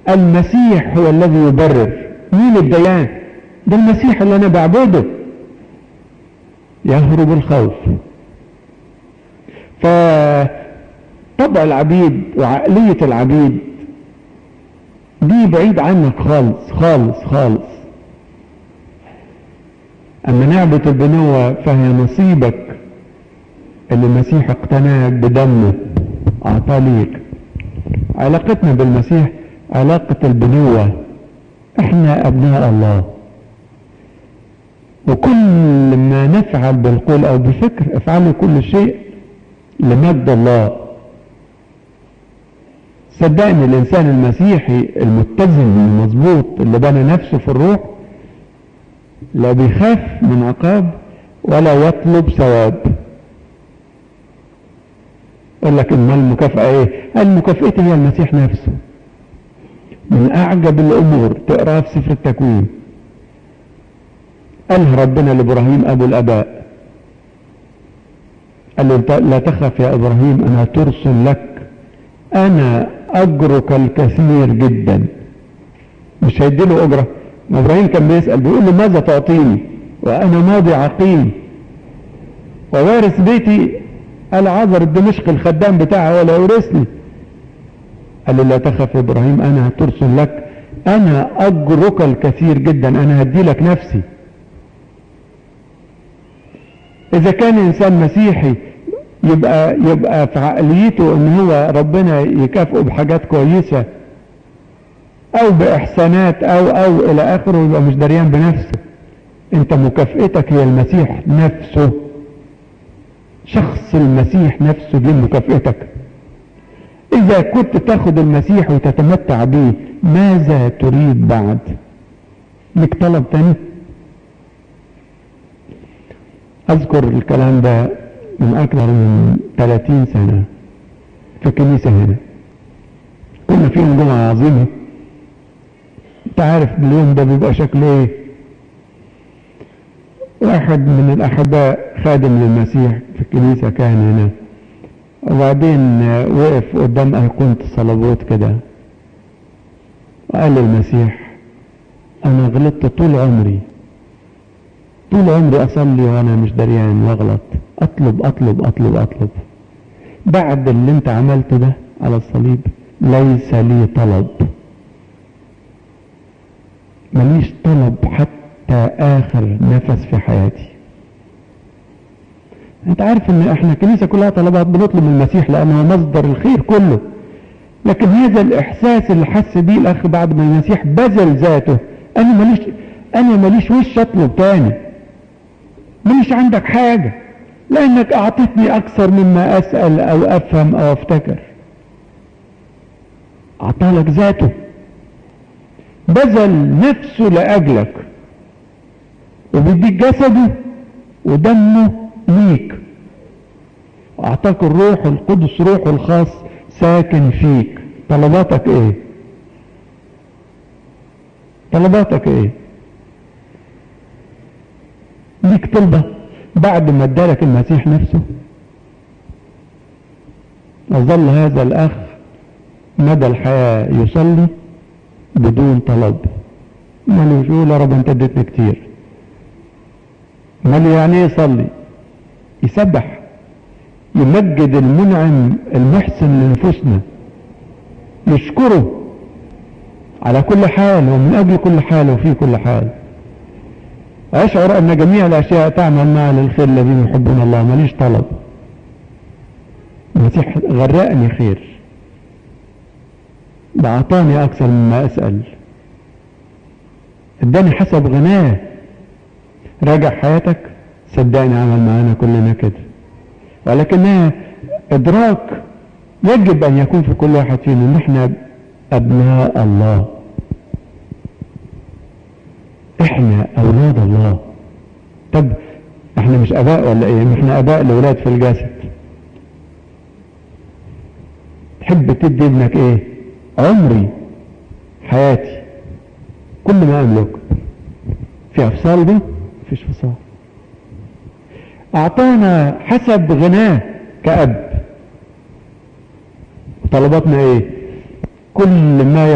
المسيح هو الذي يبرر مين الديان ده المسيح اللي انا بعبده يهرب الخوف فطبع العبيد وعقلية العبيد دي بعيد عنك خالص خالص خالص اما نعبة البنوة فهي نصيبك اللي المسيح اقتنع بدمه اعطاه ليك علاقتنا بالمسيح علاقة البنوة احنا ابناء الله وكل ما نفعل بالقول او بفكر افعلوا كل شيء لمجد الله صدقني الانسان المسيحي المتزن المظبوط اللي بنى نفسه في الروح لا بيخاف من عقاب ولا يطلب ثواب يقول لك ما المكافأة ايه المكافأة هي المسيح نفسه من اعجب الامور تقراها في سفر التكوين قالها ربنا لابراهيم ابو الاباء قال له لا تخف يا ابراهيم انا ترسل لك انا اجرك الكثير جدا مش هيديله اجره ابراهيم كان بيسال بيقول له ماذا تعطيني وانا ماضي عقيم ووارث بيتي العذر الدمشق الخدام بتاعه ولا يورثني قال له لا تخف يا ابراهيم انا ترسل لك انا اجرك الكثير جدا انا هدي لك نفسي اذا كان انسان مسيحي يبقى يبقى في عقليته ان هو ربنا يكافئه بحاجات كويسة او باحسانات او او الى اخره يبقى مش دريان بنفسه انت مكافئتك هي المسيح نفسه شخص المسيح نفسه دي مكافئتك اذا كنت تاخد المسيح وتتمتع به ماذا تريد بعد لك طلب تاني اذكر الكلام ده من اكثر من 30 سنة في الكنيسة هنا كنا في يوم جمعة عظيمة انت عارف اليوم ده بيبقى شكله ايه واحد من الاحباء خادم للمسيح في الكنيسة كان هنا وبعدين وقف قدام ايقونة الصلوات كده وقال للمسيح انا غلطت طول عمري طول عمري اصلي وانا مش دريان واغلط اطلب اطلب اطلب اطلب بعد اللي انت عملته ده على الصليب ليس لي طلب ماليش طلب حتى اخر نفس في حياتي انت عارف ان احنا الكنيسة كلها طلبات بنطلب من المسيح لانه مصدر الخير كله لكن هذا الاحساس اللي حس بيه الاخ بعد ما المسيح بذل ذاته انا ماليش انا ماليش وش اطلب تاني ماليش عندك حاجة لانك اعطيتني اكثر مما اسأل او افهم او افتكر اعطالك ذاته بذل نفسه لاجلك وبيديك جسده ودمه ليك واعطاك الروح القدس روحه الخاص ساكن فيك طلباتك ايه طلباتك ايه ليك طلبة بعد ما ادالك المسيح نفسه أظل هذا الأخ مدى الحياة يصلي بدون طلب مالوش يقول يا رب انت اديتني كتير مال يعني ايه يصلي يسبح يمجد المنعم المحسن لنفوسنا يشكره على كل حال ومن اجل كل حال وفي كل حال اشعر ان جميع الاشياء تعمل معا للخير الذين يحبون الله ماليش طلب المسيح غرقني خير ده اعطاني اكثر مما اسال اداني حسب غناه راجع حياتك صدقني عمل معانا كلنا كده ولكنها ادراك يجب ان يكون في كل واحد فينا ان احنا ابناء الله احنا اولاد الله طب احنا مش اباء ولا ايه احنا اباء لاولاد في الجسد تحب تدي ابنك ايه عمري حياتي كل ما املك في افصال دي مفيش فصال اعطانا حسب غناه كأب طلباتنا ايه كل ما